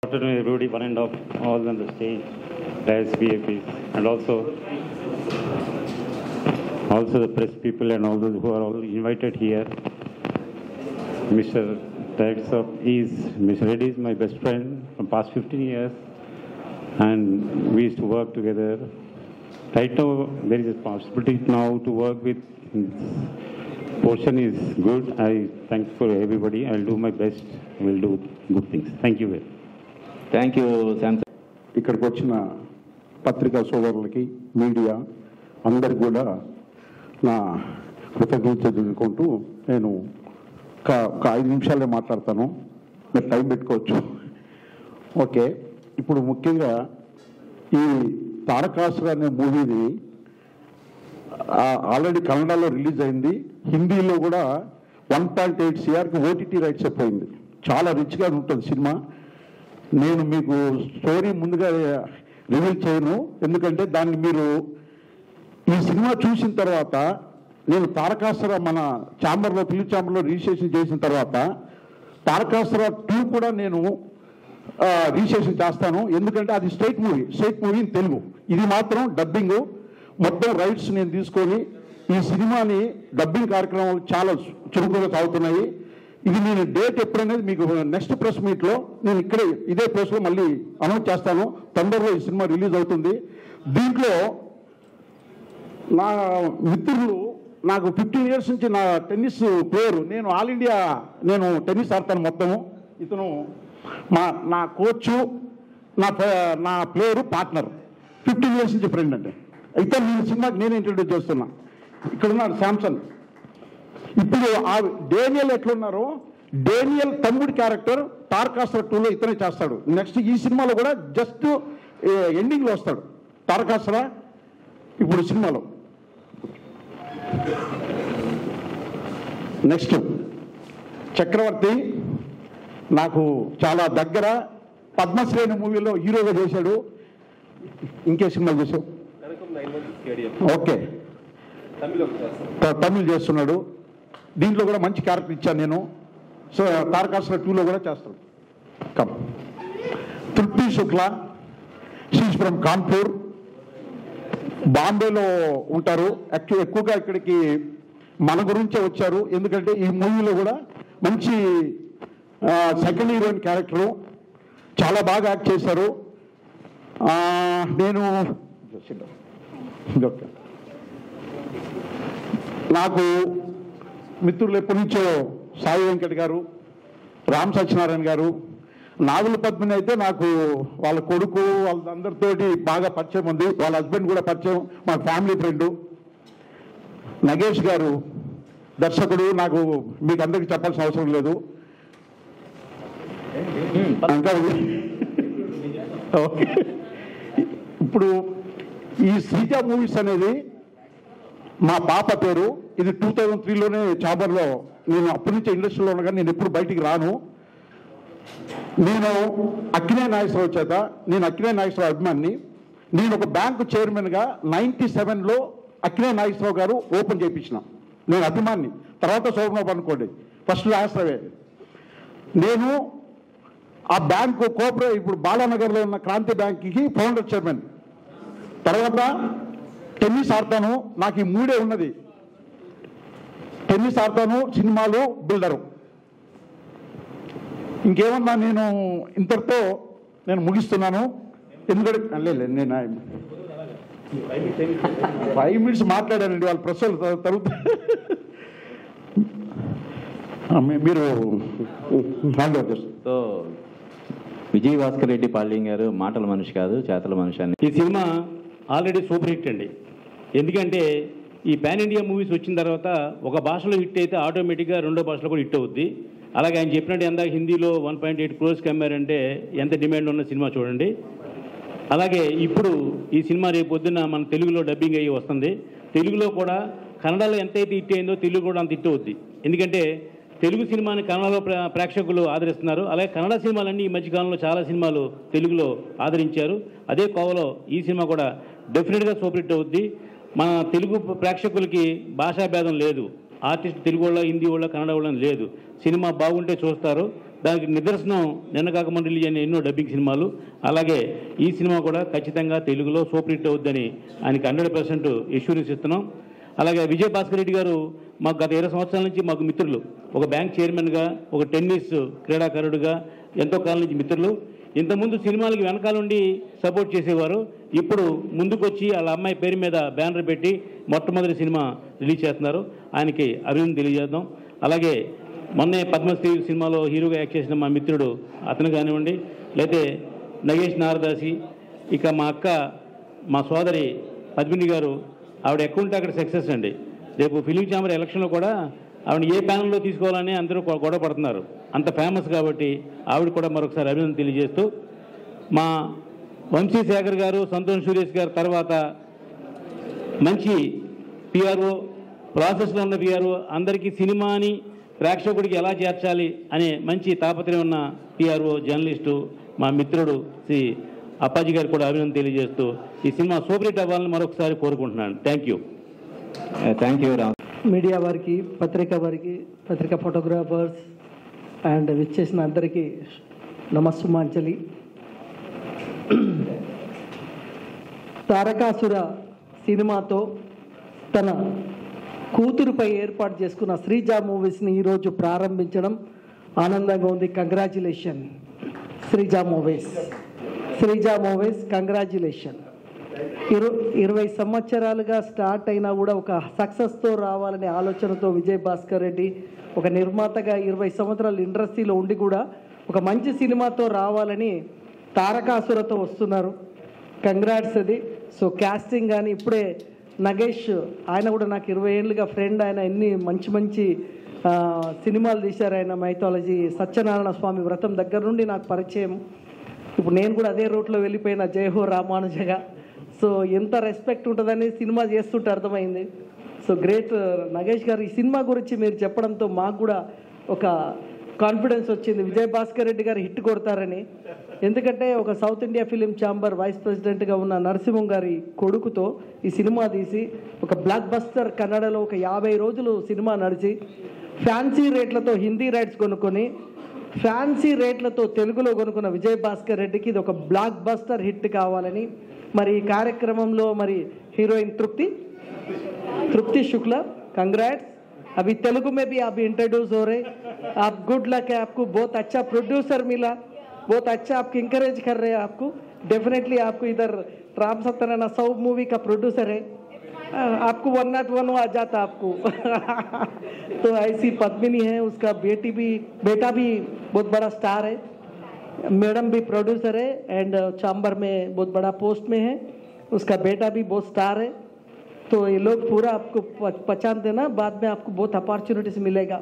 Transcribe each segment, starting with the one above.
afternoon, everybody, one and off, all on the stage, as VIPs, and also, also the press people and all those who are all invited here. Mr. Director of is Mr. Reddy is my best friend from past 15 years, and we used to work together. Right now, there is a possibility now to work with. Portion is good. I thank for everybody. I'll do my best. We'll do good things. Thank you very much. Thank you Samsung ఇక్కడికి వచ్చిన పత్రికా సోదరులకి media అందరికి కూడా నా కృతజ్ఞత తెలుసుకుంటూ నేను ఒక ఒక ఐదు నిమిషాలే మాట్లాడతాను మీరు టైం పెట్టుకోవచ్చు ఓకే ఇప్పుడు ముఖ్యంగా ఈ తారకాసుర అనే మూవీది ఆల్రెడీ కన్నడలో రిలీజ్ అయింది హిందీలో కూడా వన్ పాయింట్ ఎయిట్ సిఆర్కి ఓటీటీ రైట్స్ అయిపోయింది చాలా రిచ్గా ఉంటుంది సినిమా నేను మీకు స్టోరీ ముందుగా రివీల్ చేయను ఎందుకంటే దాన్ని మీరు ఈ సినిమా చూసిన తర్వాత నేను తారకాసుర మన ఛాంబర్లో ఫిలిం ఛాంబర్లో రిజిస్ట్రేషన్ చేసిన తర్వాత తారకాసుర టూ కూడా నేను ఆ, రిజిస్ట్రేషన్ చేస్తాను ఎందుకంటే అది state movie state movie in Telugu ఇది మాత్రం డబ్బింగ్ మొత్తం రైట్స్ నేను తీసుకొని ఈ సినిమాని డబ్బింగ్ కార్యక్రమాలు చాలా చురుకుగా సాగుతున్నాయి ఇది నేను డేట్ ఎప్పుడనేది మీకు నెక్స్ట్ ప్రెస్ మీట్లో నేను ఇక్కడే ఇదే ప్రెస్లో మళ్ళీ అనౌన్స్ చేస్తాను తొందరలో ఈ సినిమా రిలీజ్ అవుతుంది దీంట్లో నా మిత్రులు నాకు ఫిఫ్టీన్ ఇయర్స్ నుంచి నా టెన్నిస్ ప్లేయర్ నేను ఆల్ ఇండియా నేను టెన్నిస్ ఆడతాను మొత్తము ఇతను మా నా కోచ్ నా ప్లే- నా ప్లేయరు పార్ట్నర్ ఫిఫ్టీన్ ఇయర్స్ నుంచి ఫ్రెండ్ అండి ఇతను నేను సినిమాకి నేను ఇంట్రడ్యూస్ చేస్తున్నా ఇక్కడ ఉన్నాడు శాంసన్ ఇప్పుడు ఆ డేనియల్ ఎట్లున్నారో డేనియల్ తమ్ముడి క్యారెక్టర్ తారకాసుర టూలో ఇతనే చేస్తాడు నెక్స్ట్ ఈ సినిమాలో కూడా జస్ట్ ఎండింగ్లో వస్తాడు తారకాసుర ఇప్పుడు సినిమాలో నెక్స్ట్ చక్రవర్తి నాకు చాలా దగ్గర పద్మశ్రేణి మూవీలో హీరోగా చేశాడు ఇంకే సినిమా చేసావు ఓకే త- తమిళ్ చేస్తున్నాడు దీంట్లో కూడా మంచి క్యారెక్టర్ ఇచ్చాను నేను సో తారకాసుర టూలో కూడా చేస్తాడు కమ్ తృప్తి శుక్ల షీస్ ఫ్రమ్ కాన్పూర్ బాంబేలో ఉంటారు యాక్చువల్ ఎక్కువగా ఇక్కడికి మన గురించే వచ్చారు ఎందుకంటే ఈ మూవీలో కూడా మంచి సెకండ్ హీరోయిన్ క్యారెక్టరు చాలా బాగా యాక్ట్ చేశారు ఆ, నేను ఓకే నాకు మిత్రులు ఎప్పటి నుంచో సాయి వెంకట్ గారు రామ్ సత్యనారాయణ గారు నాగుల పద్మిని అయితే నాకు వాళ్ళ కొడుకు వాళ్ళందరితోటి బాగా పరిచయం ఉంది వాళ్ళ హస్బెండ్ కూడా పరిచయం మా ఫ్యామిలీ ఫ్రెండ్ నగేష్ గారు దర్శకుడు నాకు మీకు అందరికీ చెప్పాల్సిన అవసరం లేదు ఇంకా ఓకే ఇప్పుడు ఈ శ్రీజ మూవీస్ అనేది మా పాప పేరు ఇది టూ థౌజండ్ త్రీలోనే చాబర్లో నేను అప్పటి నుంచి ఇండస్ట్రీలో ఉండగా నేను ఎప్పుడు బయటికి రాను నేను అక్కినే నాగేశ్వరరావు చేత నేను అక్కినే నాగేశ్వరరావు అభిమాన్ని నేను ఒక బ్యాంకు చైర్మన్గా నైన్టీ సెవెన్లో అక్కినే నాగేశ్వరరావు గారు ఓపెన్ చేయించిన నేను అభిమాన్ని తర్వాత శోభనోపు అనుకోండి ఫస్ట్ నాగేశ్వరవే నేను ఆ బ్యాంకు కోఆపరే ఇప్పుడు బాలానగర్లో ఉన్న క్రాంతి బ్యాంక్కి ఫౌండర్ చైర్మన్ తర్వాత టెన్నిస్ ఆడతాను నాకు ఈ మూడే ఉన్నది టెన్నిస్ ఆడతాను సినిమాలు బిల్డరు ఇంకేమన్నా నేను ఇంతటితో నేను ముగిస్తున్నాను ఎందుకంటే లేదు లేదు, నేను ఫైవ్ మినిట్స్ మాట్లాడానండి వాళ్ళ ప్రశ్నలు త- తరుగుతా ఆ, మీ- మీరు హ్యాండ్ ఓవర్ చేస్తారు సో విజయ్ భాస్కర్ రెడ్డి పాల్యం గారు మాటల మనిషి కాదు చేతల మనిషి అని ఈ సినిమా ఆల్రెడీ సూపర్ హిట్ అండి ఎందుకంటే ఈ పాన్ ఇండియా మూవీస్ వచ్చిన తర్వాత ఒక భాషలో హిట్ అయితే ఆటోమేటిక్గా రెండో భాషలో కూడా హిట్ అవుద్ది అలాగే ఆయన చెప్పినట్టు ఎంత హిందీలో వన్ పాయింట్ ఎయిట్ క్రోర్స్కి అమ్మారంటే ఎంత డిమాండ్ ఉన్న సినిమా చూడండి అలాగే ఇప్పుడు ఈ సినిమా రేపు పొద్దున్న మన తెలుగులో డబ్బింగ్ అయ్యి వస్తుంది తెలుగులో కూడా కన్నడలో ఎంతైతే హిట్ అయిందో తెలుగు కూడా అంత హిట్ అవుద్ది ఎందుకంటే తెలుగు సినిమాని కన్నడలో ప్ర- ప్రేక్షకులు ఆదరిస్తున్నారు అలాగే కన్నడ సినిమాలన్నీ ఈ మధ్యకాలంలో చాలా సినిమాలు తెలుగులో ఆదరించారు అదే కోవలో ఈ సినిమా కూడా డెఫినెట్గా సూపర్ హిట్ అవుద్ది మన తెలుగు ప్రేక్షకులకి భాషా భేదం లేదు ఆర్టిస్ట్ తెలుగు వాళ్ళ హిందీ వాళ్ళ కన్నడ వాళ్ళ లేదు సినిమా బాగుంటే చూస్తారు దానికి నిదర్శనం నిన్న కాక మొన్న రిలీజ్ అయిన ఎన్నో డబ్బింగ్ సినిమాలు అలాగే ఈ సినిమా కూడా ఖచ్చితంగా తెలుగులో సూపర్ హిట్ అవుద్దని ఆయనకి హండ్రెడ్ పర్సెంట్ ఇష్యూరెన్స్ ఇస్తున్నాం అలాగే విజయ్ భాస్కర్ రెడ్డి గారు మాకు గత ఇరవై సంవత్సరాల నుంచి మాకు మిత్రులు ఒక బ్యాంక్ చైర్మన్గా ఒక టెన్నిస్ క్రీడాకారుడిగా ఎంతో కాలం నుంచి మిత్రులు ఇంతకుముందు సినిమాలకి వెనకాల ఉండి సపోర్ట్ చేసేవారు ఇప్పుడు ముందుకొచ్చి వాళ్ళ అమ్మాయి పేరు మీద బ్యానర్ పెట్టి మొట్టమొదటి సినిమా రిలీజ్ చేస్తున్నారు ఆయనకి అభినందన తెలియజేద్దాం అలాగే మొన్నే పద్మశ్రీ సినిమాలో హీరోగా యాక్ట్ చేసిన మా మిత్రుడు అతను కానివ్వండి లేతే నగేష్ నారదాసి ఇక మా అక్క మా సోదరి పద్మిని గారు ఆవిడ ఎక్కడ ఉంటే అక్కడ సక్సెస్ అండి రేపు ఫిలిం ఛాంబర్ ఎలక్షన్లో కూడా ఆవిడ ఏ ప్యానల్లో తీసుకోవాలని అందరూ గొ- గొడవ పడుతున్నారు అంత ఫేమస్ కాబట్టి ఆవిడ కూడా మరొకసారి అభినందన తెలియజేస్తూ మా వంశీ శేఖర్ గారు సంతోష్ సురేష్ గారు తర్వాత మంచి పిఆర్ఓ ప్రాసెస్లో ఉన్న పిఆర్ఓ అందరికీ సినిమాని ప్రేక్షకుడికి ఎలా చేర్చాలి అనే మంచి తాపత్రయం ఉన్న పిఆర్ఓ జర్నలిస్టు మా మిత్రుడు శ్రీ అప్పాజీ గారికి కూడా అభినందన తెలియజేస్తూ ఈ సినిమా సూపర్ హిట్ అవ్వాలని మరొకసారి కోరుకుంటున్నాను thank you thank you Ram media వారికి పత్రిక వారికి పత్రిక ఫోటోగ్రాఫర్స్ అండ్ విచ్చేసిన అందరికీ నమస్సుమాంజలి తారకాసుర సినిమాతో తన కూతురుపై ఏర్పాటు చేసుకున్న శ్రీజ మూవీస్ని ఈరోజు ప్రారంభించడం ఆనందంగా ఉంది congratulation Sreeja movies Sreeja movies congratulation ఇరు ఇరవై సంవత్సరాలుగా స్టార్ట్ అయినా కూడా ఒక సక్సెస్తో రావాలనే ఆలోచనతో విజయ్ భాస్కర్ రెడ్డి ఒక నిర్మాతగా ఇరవై సంవత్సరాలు ఇండస్ట్రీలో ఉండి కూడా ఒక మంచి సినిమాతో రావాలని తారకాసురతో వస్తున్నారు కంగ్రాట్స్ అది సో క్యాస్టింగ్ కానీ ఇప్పుడే నగేష్ ఆయన కూడా నాకు ఇరవై ఏళ్ళుగా ఫ్రెండ్ ఆయన ఎన్ని మంచి మంచి ఆ, సినిమాలు తీశారు ఆయన మైథాలజీ సత్యనారాయణ స్వామి వ్రతం దగ్గర నుండి నాకు పరిచయం ఇప్పుడు నేను కూడా అదే రూట్లో వెళ్ళిపోయిన జయహో రామానుజగా సో ఎంత రెస్పెక్ట్ ఉంటుందని సినిమా చేస్తుంటే అర్థమైంది సో గ్రేట్ నగేష్ గారు ఈ సినిమా గురించి మీరు చెప్పడంతో మాకు కూడా ఒక కాన్ఫిడెన్స్ వచ్చింది విజయ్ భాస్కర్ రెడ్డి గారు హిట్ కొడతారని ఎందుకంటే ఒక South India film chamber vice ప్రెసిడెంట్గా ఉన్న నరసింహం గారి కొడుకుతో ఈ సినిమా తీసి ఒక బ్లాక్ బస్టర్ కన్నడలో ఒక యాభై రోజులు సినిమా నడిచి ఫ్యాన్సీ రేట్లతో హిందీ రైట్స్ కొనుక్కొని ఫ్యాన్సీ రేట్లతో తెలుగులో కొనుక్కున్న విజయ్ భాస్కర్ రెడ్డికి ఇది ఒక బ్లాక్ బస్టర్ హిట్ కావాలని మరి ఈ కార్యక్రమంలో మరి హీరోయిన్ తృప్తి तृप्ति शुक्ला कंग्रेट्स अभी तेलुगु में भी आप इंट्रोड्यूस हो रहे आप गुड लक है आपको बहुत अच्छा प्रोड्यूसर मिला बहुत अच्छा आपको इंकरेज कर रहे हैं आपको डेफिनेटली आपको इधर राम सत्यनारायण सौ मूवी का प्रोड्यूसर है आ, आपको वन नाट वन आ जाता आपको तो ऐसी पद्मिनी है उसका बेटी भी बेटा भी बहुत बड़ा स्टार है मैडम भी प्रोड्यूसर है एंड चांबर में बहुत बड़ा पोस्ट में है उसका बेटा भी बहुत स्टार है तो ये लोग पूरा आपको प- पहचान देना बाद में आपको बहुत अपॉर्चुनिटीज मिलेगा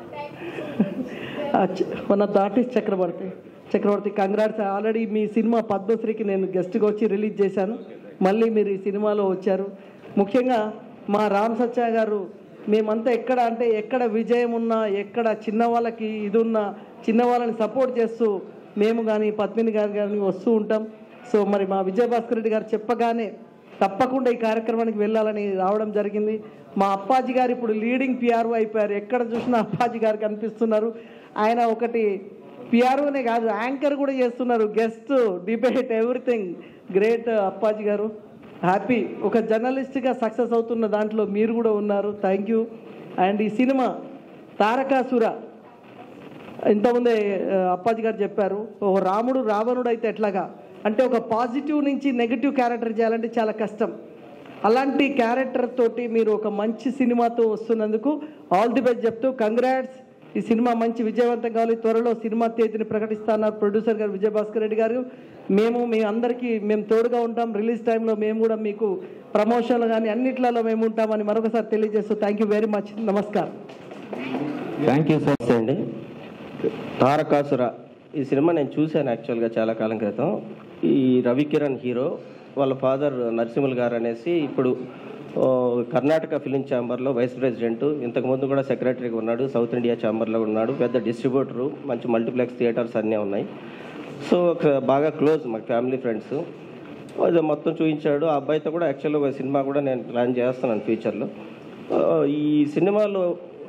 one of the artist Chakravarthy Chakravarthy congrats already మీ సినిమా పద్మశ్రీకి నేను గెస్ట్గా వచ్చి రిలీజ్ చేశాను మళ్ళీ మీరు ఈ సినిమాలో వచ్చారు ముఖ్యంగా మా రామ్ సత్య గారు మేమంతా ఎక్కడ అంటే ఎక్కడ విజయం ఉన్నా ఎక్కడ చిన్న వాళ్ళకి ఇది ఉన్నా చిన్న వాళ్ళని సపోర్ట్ చేస్తూ మేము కానీ పద్మిని గారు కానీ వస్తూ ఉంటాం సో మరి మా విజయభాస్కర్ రెడ్డి గారు చెప్పగానే తప్పకుండా ఈ కార్యక్రమానికి వెళ్ళాలని రావడం జరిగింది మా అప్పాజీ గారు ఇప్పుడు లీడింగ్ పిఆర్ఓ అయిపోయారు ఎక్కడ చూసినా అప్పాజీ గారు కనిపిస్తున్నారు ఆయన ఒకటి పిఆర్ఓనే కాదు యాంకర్ కూడా చేస్తున్నారు guest debate everything great Appaji garu happy ఒక జర్నలిస్ట్గా సక్సెస్ అవుతున్న దాంట్లో మీరు కూడా ఉన్నారు థ్యాంక్ యూ అండ్ ఈ సినిమా తారకాసుర ఇంతకుముందే ఆ, అప్పాజీ గారు చెప్పారు ఓ రాముడు రావణుడు అయితే ఎట్లాగా అంటే ఒక పాజిటివ్ నుంచి నెగిటివ్ క్యారెక్టర్ చేయాలంటే చాలా కష్టం అలాంటి క్యారెక్టర్ తోటి మీరు ఒక మంచి సినిమాతో వస్తున్నందుకు ఆల్ ది బెస్ట్ చెప్తూ కంగ్రాట్స్ ఈ సినిమా మంచి విజయవంతం కావాలి త్వరలో సినిమా తేదీని ప్రకటిస్తున్నారు ప్రొడ్యూసర్ గారు విజయభాస్కర్ రెడ్డి గారు మేము మీ అందరికీ మేము తోడుగా ఉంటాం రిలీజ్ టైంలో మేము కూడా మీకు ప్రమోషన్లు కానీ అన్నిట్లలో మేము ఉంటామని మరొకసారి తెలియజేస్తూ థ్యాంక్ యూ వెరీ మచ్ నమస్కారం థ్యాంక్ యూ సార్ నమస్తే అండి తారకాసుర ఈ సినిమా నేను చూశాను యాక్చువల్గా చాలా కాలం క్రితం ఈ రవికిరణ్ హీరో వాళ్ళ ఫాదర్ నరసింహులు గారు అనేసి ఇప్పుడు ఓ, కర్ణాటక ఫిలిం ఛాంబర్లో వైస్ ప్రెసిడెంట్ ఇంతకుముందు కూడా సెక్రటరీగా ఉన్నాడు సౌత్ ఇండియా ఛాంబర్లో ఉన్నాడు పెద్ద డిస్ట్రిబ్యూటరు మంచి మల్టీప్లెక్స్ థియేటర్స్ అన్నీ ఉన్నాయి సో ఒక బాగా క్లోజ్ మా ఫ్యామిలీ ఫ్రెండ్స్ అది మొత్తం చూపించాడు ఆ అబ్బాయితో కూడా యాక్చువల్గా ఒక సినిమా కూడా నేను ప్లాన్ చేస్తున్నాను ఫ్యూచర్లో ఆ, ఈ సినిమాలో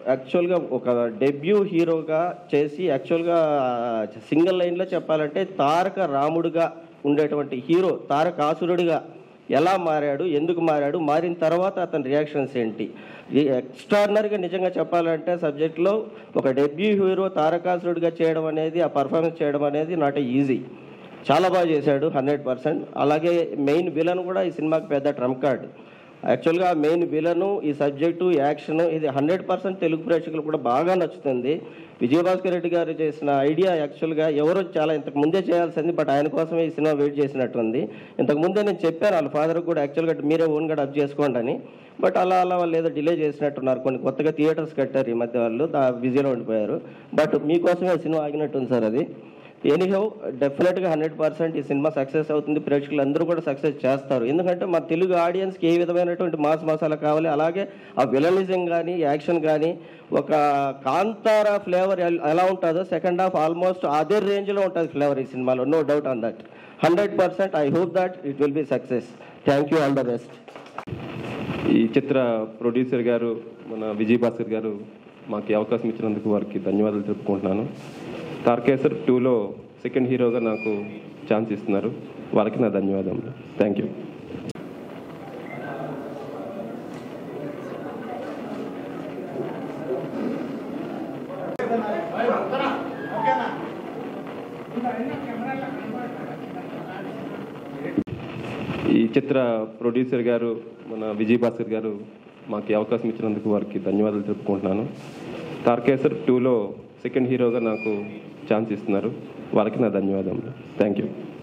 యాక్చువల్గా ఒక డెబ్యూ హీరోగా చేసి యాక్చువల్గా సింగిల్ లైన్లో చెప్పాలంటే తారక రాముడుగా ఉండేటువంటి హీరో తారకాసురుడిగా ఎలా మారాడు ఎందుకు మారాడు మారిన తర్వాత అతని రియాక్షన్స్ ఏంటి ఎక్స్ట్రాడినరీగా నిజంగా చెప్పాలంటే సబ్జెక్ట్లో ఒక డెబ్యూ హీరో తారకాసురుడిగా చేయడం అనేది ఆ పర్ఫార్మెన్స్ చేయడం అనేది నాట్ ఈజీ చాలా బాగా చేశాడు హండ్రెడ్ పర్సెంట్ అలాగే మెయిన్ విలన్ కూడా ఈ సినిమాకి పెద్ద ట్రంప్ కార్డ్ యాక్చువల్గా మెయిన్ విలను ఈ సబ్జెక్టు యాక్షన్ ఇది హండ్రెడ్ పర్సెంట్ తెలుగు ప్రేక్షకులు కూడా బాగా నచ్చుతుంది విజయభాస్కర్ రెడ్డి గారు చేసిన ఐడియా యాక్చువల్గా ఎవరో చాలా ఇంతకు ముందే చేయాల్సింది బట్ ఆయన కోసమే ఈ సినిమా వెయిట్ చేసినట్టుంది ఇంతకు ముందే నేను చెప్పాను వాళ్ళ ఫాదర్ కూడా యాక్చువల్గా మీరే ఓన్గా డబ్ చేసుకోండి అని బట్ అలా అలా వాళ్ళు ఏదో డిలే చేసినట్టున్నారు కొన్ని కొత్తగా థియేటర్స్ కట్టారు ఈ మధ్య వాళ్ళు దా బిజీలో ఉండిపోయారు బట్ మీకోసమే సినిమా ఆగినట్టుంది సార్ అది ఎనీహౌ డెఫినెట్గా హండ్రెడ్ పర్సెంట్ ఈ సినిమా సక్సెస్ అవుతుంది ప్రేక్షకులు అందరూ కూడా సక్సెస్ చేస్తారు ఎందుకంటే మన తెలుగు ఆడియన్స్కి ఏ విధమైనటువంటి మాస్ మసాలా కావాలి అలాగే ఆ విలనిజం కానీ యాక్షన్ కానీ ఒక కాంతారా ఫ్లేవర్ ఎలా ఉంటుందో సెకండ్ హాఫ్ ఆల్మోస్ట్ అదే రేంజ్లో ఉంటుంది ఫ్లేవర్ ఈ సినిమాలో no doubt on that hundred percent I hope that it will be success thank you all the best ఈ చిత్ర ప్రొడ్యూసర్ గారు మన విజయ్ భాస్కర్ గారు మాకు ఈ అవకాశం ఇచ్చినందుకు వారికి ధన్యవాదాలు చెప్పుకుంటున్నాను తార్కేసర్ టూలో సెకండ్ హీరోగా నాకు ఛాన్స్ ఇస్తున్నారు వాళ్ళకి నా ధన్యవాదములు థ్యాంక్ యూ ఈ చిత్ర ప్రొడ్యూసర్ గారు మన విజయ్ భాస్కర్ గారు మాకు ఈ అవకాశం ఇచ్చినందుకు వారికి ధన్యవాదాలు చెప్పుకుంటున్నాను తార్కేసర్ టూలో సెకండ్ హీరోగా నాకు ఛాన్స్ ఇస్తున్నారు వాళ్ళకి నా ధన్యవాదములు థ్యాంక్ యూ